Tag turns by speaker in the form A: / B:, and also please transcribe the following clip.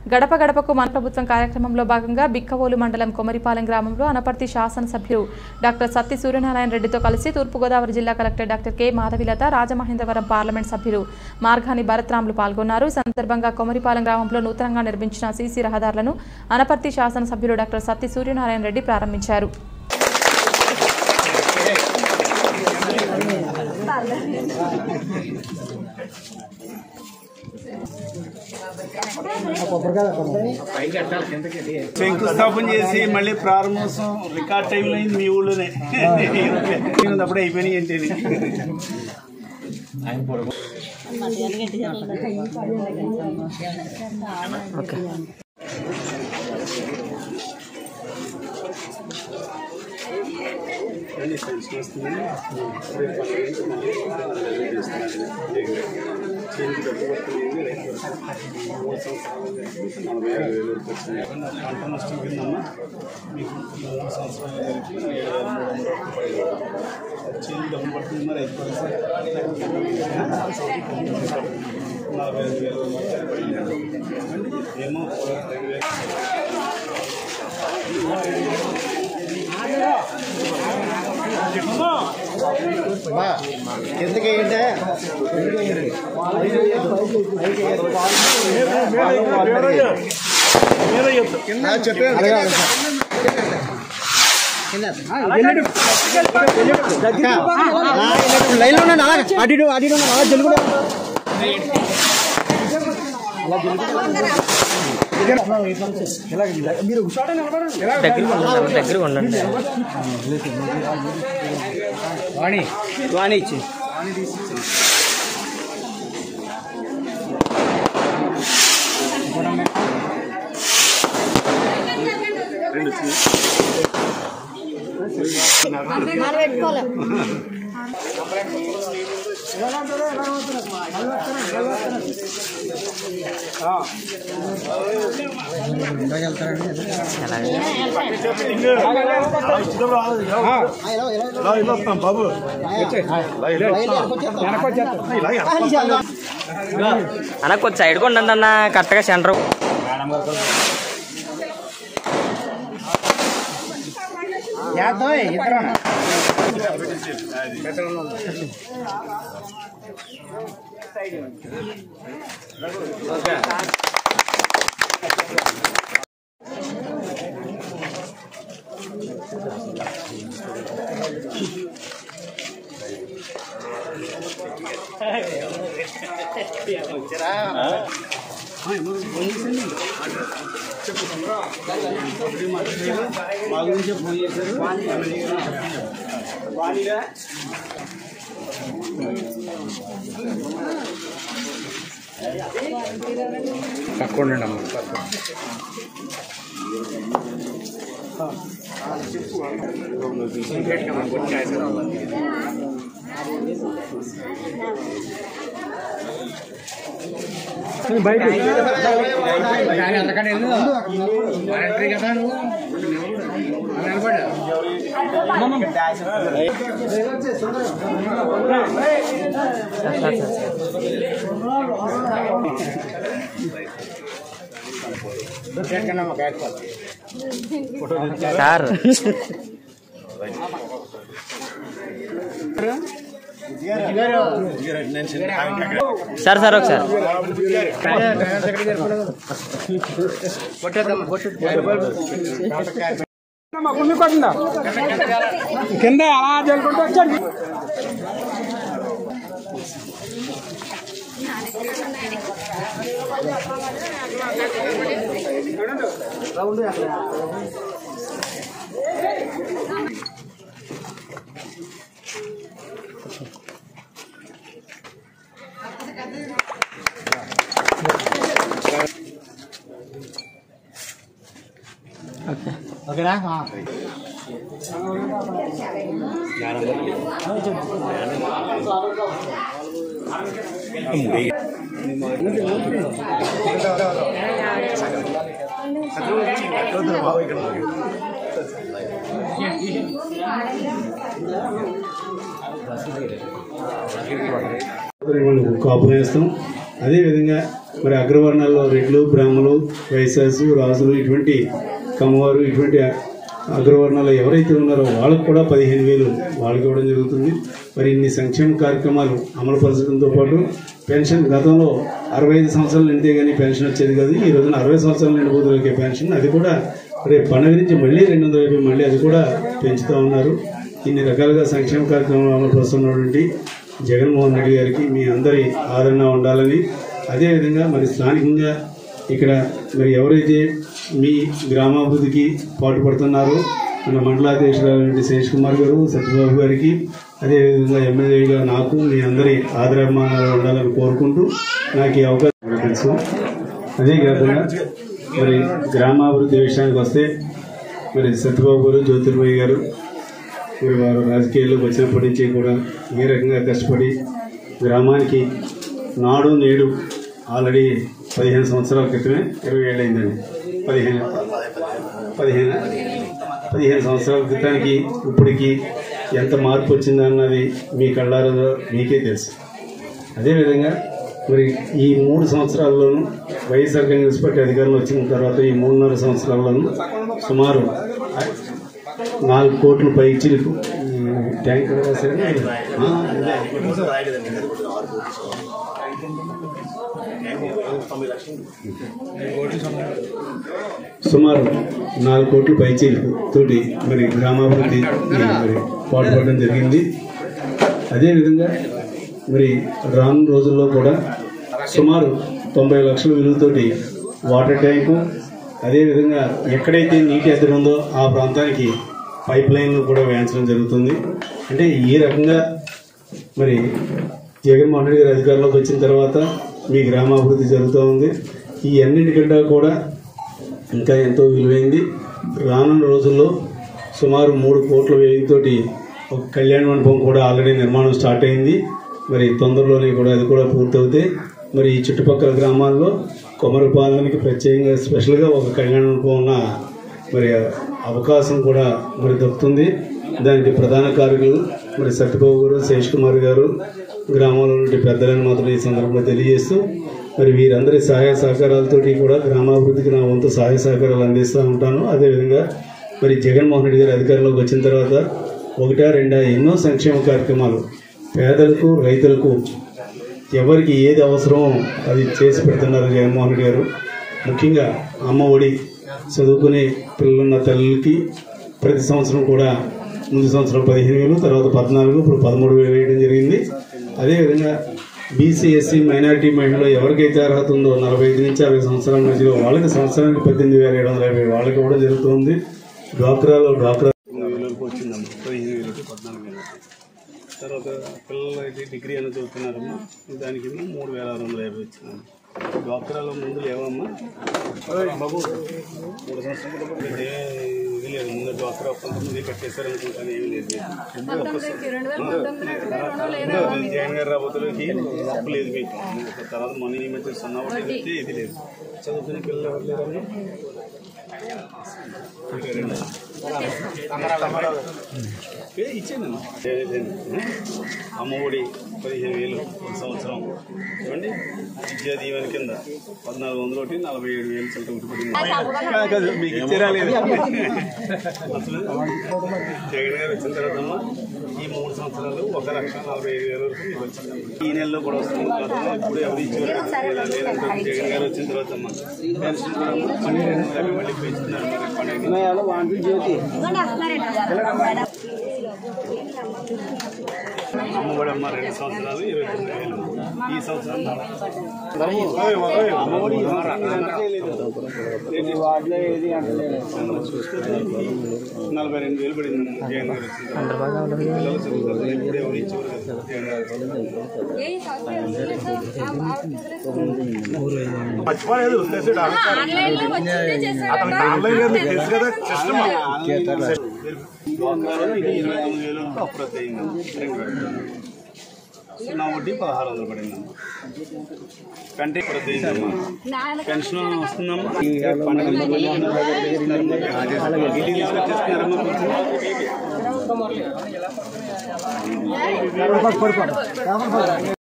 A: గడప గడపకు మన ప్రభుత్వం కార్యక్రమంలో భాగంగా బిక్కవోలు మండలం కొమరిపాలెం గ్రామంలో అనపర్తి శాసనసభ్యులు డాక్టర్ సత్తి సూర్యనారాయణ రెడ్డితో కలిసి తూర్పుగోదావరి జిల్లా collector doctor K Madhavilatha Rajamahendravaram parliament సభ్యులు మార్గాని భరత్రాములు పాల్గొన్నారు ఈ సందర్భంగా కొమరిపాలెం గ్రామంలో నూతనంగా నిర్మించిన సీసీ రహదారులను అనపర్తి శాసనసభ్యులు డాక్టర్ సత్తి సూర్యనారాయణ రెడ్డి ప్రారంభించారు
B: శంకుస్థాపన చేసి మళ్ళీ ప్రారంభోత్సవం రికార్డ్ టైంలో అయింది మీ ఊళ్ళోనే అప్పుడే అయిపోయినాయి ఏంటి పంట నష్టం కిందమ్మా మీకు ఈ మూడు సంవత్సరాలు కలిపి ఏడు వేల మూడు వందల రూపాయలు చేను డబ్బులు పడుతుంది మరి ఐదు పర్సెంట్ నలభై ఐదు వేల రూపాయలు పడింది. ఏమో రెండు వేలు
C: ఎందుకంటే లైన్ లో ఉన్నాను అలా అటు ఇటు అటు ఇటు ఉన్నాను అలా జల్లు కూడా మీరు
D: దగ్గర ఉండండి
C: వాణి వాణి ఇచ్చి
B: బాబు
D: అన్న కొంచెం సైడ్కి ఉండండి అన్న కరెక్ట్గా సెంటర్
B: మా గురించి ఫోన్ చేశారు
C: పక్కండి అమ్మ బయట
D: సార్ సార్ సార్ ఒకసారి
C: కింద అలా జల్లుకుంటూ వచ్చాడు ఓకేనా
B: కాపు వేస్తాం అదేవిధంగా మరి అగ్రవర్ణాల్లో రెడ్లు బ్రాహ్మణులు వైశాసు రాజులు ఇటువంటి కమ్మవారు ఇటువంటి అగ్రవర్ణాలు ఎవరైతే ఉన్నారో వాళ్ళకు కూడా పదిహేను వేలు వాళ్ళకి ఇవ్వడం జరుగుతుంది మరి ఇన్ని సంక్షేమ కార్యక్రమాలు అమలు పరచడంతో పాటు పెన్షన్ గతంలో అరవై ఐదు సంవత్సరాలు నిండితే కానీ పెన్షన్ వచ్చేది కాదు ఈ రోజున అరవై సంవత్సరాలు నిండిపోతున్న పెన్షన్ అది కూడా రేపు పండుగ నుంచి మళ్ళీ రెండు వందల యాభై మళ్ళీ అది కూడా పెంచుతూ ఉన్నారు ఇన్ని రకాలుగా సంక్షేమ కార్యక్రమాలు అమలు పరుస్తున్నటువంటి జగన్మోహన్ రెడ్డి గారికి మీ అందరి ఆదరణ ఉండాలని అదేవిధంగా మరి స్థానికంగా ఇక్కడ మరి ఎవరైతే మీ గ్రామాభివృద్ధికి పాటుపడుతున్నారో మన మండలాధ్యక్షురాలు శేష్ కుమార్ గారు సత్యబాబు గారికి అదేవిధంగా ఎమ్మెల్యేగా నాకు మీ అందరి ఆదరాభిమానాలు ఉండాలని కోరుకుంటూ నాకు ఈ అవకాశం తెలుసు అదే కాకుండా మరి గ్రామాభివృద్ధి విషయానికి వస్తే మరి సత్యబాబు గారు జ్యోతిర్మయ్య గారు మరి వారు రాజకీయాల్లోకి వచ్చినప్పటి నుంచి కూడా ఏ రకంగా కష్టపడి గ్రామానికి నాడు నేడు ఆల్రెడీ పదిహేను సంవత్సరాల క్రితమే ఇరవై ఏళ్ళు అయిందండి పదిహేను పదిహేను పదిహేను సంవత్సరాల క్రితానికి ఇప్పటికి ఎంత మార్పు వచ్చిందన్నది మీ కళ్ళారో మీకే తెలుసు అదేవిధంగా మరి ఈ మూడు సంవత్సరాల్లోనూ వైఎస్ఆర్ కాంగ్రెస్ పార్టీ అధికారంలో వచ్చిన తర్వాత ఈ మూడున్నర సంవత్సరాల్లోనూ సుమారు నాలుగు కోట్ల పైచీలకు ట్యాంక్ ఎవరు రాశారు? ఆ, ఇదే. సుమారు నాలుగు కోట్ల పైచీలకు తోటి మరి గ్రామాభివృద్ధి మరి పాటుపడడం జరిగింది అదేవిధంగా మరి రాను రోజుల్లో కూడా సుమారు తొంభై లక్షల విలువతోటి వాటర్ ట్యాంకు అదేవిధంగా ఎక్కడైతే నీటి ఎద్దడి ఉందో ఆ ప్రాంతానికి పైప్ లైన్లు కూడా వేయించడం జరుగుతుంది అంటే ఈ రకంగా మరి జగన్మోహన్ రెడ్డి గారి అధికారంలోకి వచ్చిన తర్వాత మీ గ్రామాభివృద్ధి జరుగుతూ ఉంది ఈ అన్నింటికంటే కూడా ఇంకా ఎంతో విలువైంది రానున్న రోజుల్లో సుమారు మూడు కోట్ల వ్యయంతోటి ఒక కళ్యాణ మండపం కూడా ఆల్రెడీ నిర్మాణం స్టార్ట్ అయింది మరి తొందరలోనే కూడా అది కూడా పూర్తవుతే మరి ఈ చుట్టుపక్కల గ్రామాల్లో కొమరపాలెంకి ప్రత్యేకంగా స్పెషల్గా ఒక కళ్యాణ మండపం ఉన్న మరి అవకాశం కూడా మరి దక్కుతుంది దానికి ప్రధాన కారకులు మరి సత్యబాబు గారు శేష్ కుమార్ గారు గ్రామంలో నుండి పెద్దలను మాత్రం ఈ సందర్భంగా తెలియజేస్తూ మరి వీరందరి సహాయ సహకారాలతోటి కూడా గ్రామాభివృద్ధికి నా వంతు సహాయ సహకారాలు అందిస్తూ ఉంటాను అదేవిధంగా మరి జగన్మోహన్ రెడ్డి గారి అధికారంలోకి వచ్చిన తర్వాత ఒకటా రెండా ఎన్నో సంక్షేమ కార్యక్రమాలు పేదలకు రైతులకు ఎవరికి ఏది అవసరమో అది చేసి పెడుతున్నారు జగన్మోహన్ రెడ్డి గారు ముఖ్యంగా అమ్మ ఒడి చదువుకునే పిల్లలున్న తల్లులకి ప్రతి సంవత్సరం కూడా ముందు సంవత్సరం పదిహేను వేలు తర్వాత పద్నాలుగు ఇప్పుడు పదమూడు వేలు వేయడం జరిగింది అదేవిధంగా బీసీ ఎస్సీ మైనారిటీ మహిళలు ఎవరికైతే అర్హత ఉందో నలభై ఐదు నుంచి అరవై సంవత్సరాల మధ్యలో వాళ్ళకి సంవత్సరానికి పద్దెనిమిది వేల ఏడు వందల యాభై వాళ్ళకి ఇవ్వడం జరుగుతుంది డ్వాక్రాలో డ్వాక్రా వేలకు వచ్చిందమ్మా పదిహేను వేలకు పద్నాలుగు వేలు తర్వాత పిల్లలు అయితే డిగ్రీ అని చదువుతున్నారమ్మా దానికి ఏమో మూడు వేల ఆరు వందల యాభై వచ్చిందమ్మా డ్వాక్రాలో ముందు లేవమ్మా బాబు మూడు సంవత్సరాల క్రితం అయితే ఇది లేదు ముందు డ్వాక్రా పంతొమ్మిది కట్టేశారనుకుంటాను ఏమీ లేదు జగన్ గారు రాబోతులకి అప్పు లేదు మీకు తర్వాత మొన్న ఈ మధ్య సున్నా ఒకటి చెప్తే ఇది లేదు చదువుకునే పిల్లలు ఎవరు లేరమ్మా ఏ ఇచ్చేయండి అమ్మఒడి పదిహేను వేలు ఒక సంవత్సరం చూడండి విద్యా దీవెన కింద పద్నాలుగు వందలు ఒకటి నలభై ఏడు వేలు చల్లట ఒకటి పడింది కాదు, కాదు, మీకు ఇచ్చేరా లేదు అసలు జగన్ గారు వచ్చిన తర్వాత అమ్మా, ఈ మూడు సంవత్సరాలు ఒక లక్ష నలభై ఐదు వేల వరకు మీకు వచ్చింది ఈ నెలలో కూడా వస్తుంది గతంలో ఇప్పుడు ఎవరు ఇచ్చారు ఇలా లేదంటే జగన్ గారు వచ్చిన తర్వాత అమ్మా పెన్షన్ కూడా అమ్మా, పన్నెండు వందల యాభై మళ్ళీ పెంచుతున్నారు మరి పండుగ అమ్మఒడి అమ్మ రెండు సంవత్సరాలు ఇరవై తొమ్మిది వేలు ఈ సంవత్సరం అమ్మఒడి ఈ సంవత్సరం నలభై రెండు వేలు పడింది జగన్ గారు వచ్చిన తర్వాత. పిల్లలు చదువుతారు ఇప్పుడు ఎవరు ఇచ్చేవారు కదా జగన్ గారు మర్చిపోలేదు వదిలేసాడు ఆన్లైన్ తెలుసు కదా సిస్టమ్ ఇది ఇరవై తొమ్మిది వేలు వరకు అప్రోచ్ అయింది రెండు వేలు. సున్నా వడ్డీ పదహారు వందలు పడిందమ్మా కంటే అప్రోచ్ అయిందమ్మా పెన్షన్ వస్తుందమ్మా పండుగ ఇంటికి తీసుకొచ్చేస్తున్నారమ్మా